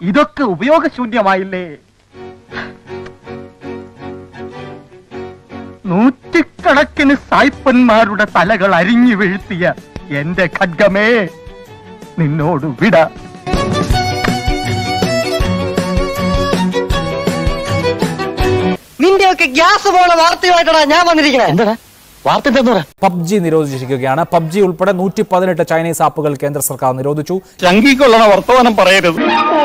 ഇതൊക്കെ ഉപയോഗശൂന്യമായില്ലേ നൂറ്റിക്കണക്കിന് സായ്പന്മാരുടെ തലകൾ അരിഞ്ഞു വീഴ്ത്തിയ എന്റെ ഖഡ്ഗമേ നിന്നോട് വിട നിന്റെയൊക്കെ ഗ്യാസ് പോണ വാർത്തയുമായിട്ടാണ് ഞാൻ വന്നിരിക്കണേ എന്താ വാർത്ത എന്താ പറയാ പബ്ജി നിരോധിച്ചിരിക്കുകയാണ് പബ്ജി ഉൾപ്പെടെ നൂറ്റി പതിനെട്ട് ചൈനീസ് ആപ്പുകൾ കേന്ദ്ര സർക്കാർ നിരോധിച്ചു ചങ്കിക്കൊള്ളണ വർത്തമാനം പറയരുത്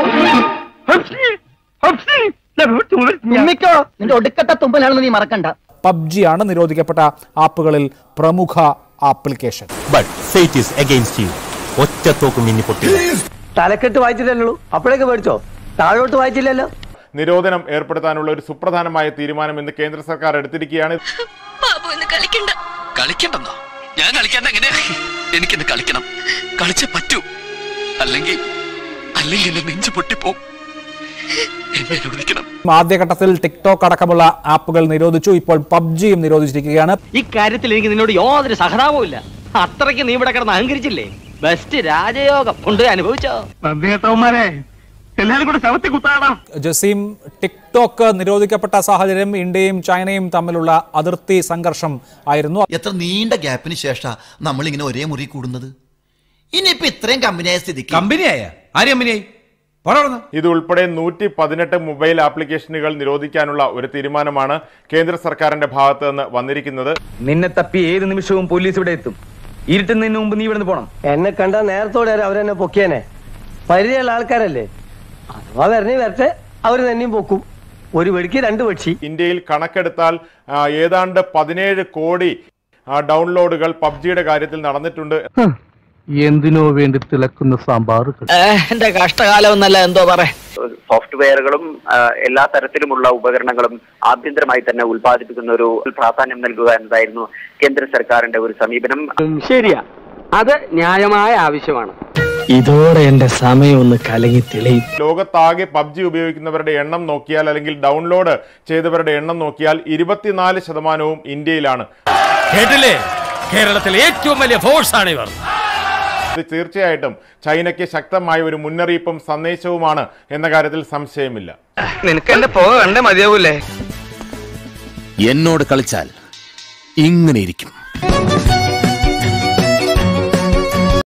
ഉമ്മിക്കോ നിന്റെ ഒടുക്കത്തെ തുമ്പലാണെന്ന് നീ മറക്കണ്ട പബ്ജിയാണ് നിരോധിക്കപ്പെട്ട ആപ്പുകളിൽ പ്രമുഖ application but fate is against you ഒറ്റത്തോക്ക് മിന്നി പൊട്ടി തലക്കെട്ട് വായിച്ചില്ലല്ലോ അപ്പോഴേക്ക് പേടിച്ചോ താഴോട്ട് വായിച്ചില്ലല്ലോ നിരോധനം ഏർപ്പെടുത്താനുള്ള ഒരു സുപ്രധാനമായ തീരുമാനം ഇന്ന് കേന്ദ്ര സർക്കാർ എടുത്തിരിക്കുകയാണ് ബാബു ഒന്ന് കളിക്കണ്ട കളിക്കണ്ടെന്നോ ഞാൻ കളിക്കാണ്ട് എങ്ങനെ എനിക്കിന്ന് കളിക്കണം കളിച്ചേ പറ്റൂ അല്ലെങ്കിൽ അല്ലെങ്കിൽ എന്റെ നെഞ്ചു പൊട്ടിപ്പോ എന്നെ അനുവദിക്കണം ആദ്യഘട്ടത്തിൽ ടിക്ടോക്ക് അടക്കമുള്ള ആപ്പുകൾ നിരോധിച്ചു ഇപ്പോൾ പബ്ജിയും നിരോധിച്ചിരിക്കുകയാണ് ഇക്കാര്യത്തിൽ എനിക്ക് നിന്നോട് യാതൊരു സഹതാപവും ഇല്ല അത്രയ്ക്ക് നീ ഇവിടെ കിടന്ന് അഹങ്കരിച്ചില്ലേ ബെസ്റ്റ് രാജയോഗം കൊണ്ട് അനുഭവിച്ചോ നന്ദിയേട്ടവന്മാരെ എല്ലാരും കൂടെ ശവത്തി കുത്താടാ ജസീം ടിക്ടോക്ക് നിരോധിക്കപ്പെട്ട സാഹചര്യം ഇന്ത്യയും ചൈനയും തമ്മിലുള്ള അതിർത്തി സംഘർഷം ആയിരുന്നു എത്ര നീണ്ട ഗ്യാപ്പിന് ശേഷാ നമ്മൾ ഇങ്ങനെ ഒരേ മുറി കൂടുന്നത് ഇനിയിപ്പോ ഇത്രയും കമ്പനിയായ സ്ഥിതിക്ക് കമ്പനിയായ ആര് കമ്പനിയായി പോടാ ഇത് ഉൾപ്പെടെ നൂറ്റി പതിനെട്ട് മൊബൈൽ ആപ്ലിക്കേഷനുകൾ നിരോധിക്കാനുള്ള ഒരു തീരുമാനമാണ് കേന്ദ്ര സർക്കാരിന്റെ ഭാഗത്ത് നിന്ന് വന്നിരിക്കുന്നത് നിന്നെ തപ്പി ഏത് നിമിഷവും പോലീസ് ഇവിടെ എത്തും ഇരുട്ടുന്നതിന് മുമ്പ് നീ ഇവിടുന്ന് പോണം എന്നെ കണ്ട നേരത്തോടെ അവരെന്നെ പൊക്കിയനെ പരിചയമുള്ള ആൾക്കാരല്ലേ അഥവാ വരണേ വരട്ടെ അവര് തന്നെയും പൊക്കും ഒരു വെടിക്ക് രണ്ട് പക്ഷി ഇന്ത്യയിൽ കണക്കെടുത്താൽ ആ, ഏതാണ്ട് പതിനേഴ് കോടി ആ, ഡൗൺലോഡുകൾ പബ്ജിയുടെ കാര്യത്തിൽ നടന്നിട്ടുണ്ട് എന്തിനോ വേണ്ടി തിളക്കുന്ന സാമ്പാറുകൾ എന്റെ കഷ്ടകാലം എന്നല്ല എന്തോ പറയാ സോഫ്റ്റ്വെയറുകളും ആ, എല്ലാ തരത്തിലുമുള്ള ഉപകരണങ്ങളും ആഭ്യന്തരമായി തന്നെ ഉൽപ്പാദിപ്പിക്കുന്ന ഒരു പ്രാധാന്യം നൽകുക എന്നതായിരുന്നു കേന്ദ്ര സർക്കാരിന്റെ ഒരു സമീപനം ശരിയാ അത് ന്യായമായ ആവശ്യമാണ് ഇതോടെ എന്റെ സമയം ഒന്ന് കലങ്ങി തെളിയും ലോകത്താകെ പബ്ജി ഉപയോഗിക്കുന്നവരുടെ എണ്ണം നോക്കിയാൽ അല്ലെങ്കിൽ ഡൗൺലോഡ് ചെയ്തവരുടെ എണ്ണം നോക്കിയാൽ ഇരുപത്തിനാല് ശതമാനവും ഇന്ത്യയിലാണ് കേട്ടില്ലേ കേരളത്തിലെ ഏറ്റവും വലിയ ഫോഴ്സ് ആണ് ഇവർ ഇത് തീർച്ചയായിട്ടും ചൈനയ്ക്ക് ശക്തമായ ഒരു മുന്നറിയിപ്പും സന്ദേശവുമാണ് എന്ന കാര്യത്തിൽ സംശയമില്ല നിനക്ക് എന്റെ പോക കണ്ടേ മതിയാവൂലേ എന്നോട് കളിച്ചാൽ ഇങ്ങനെ ഇരിക്കും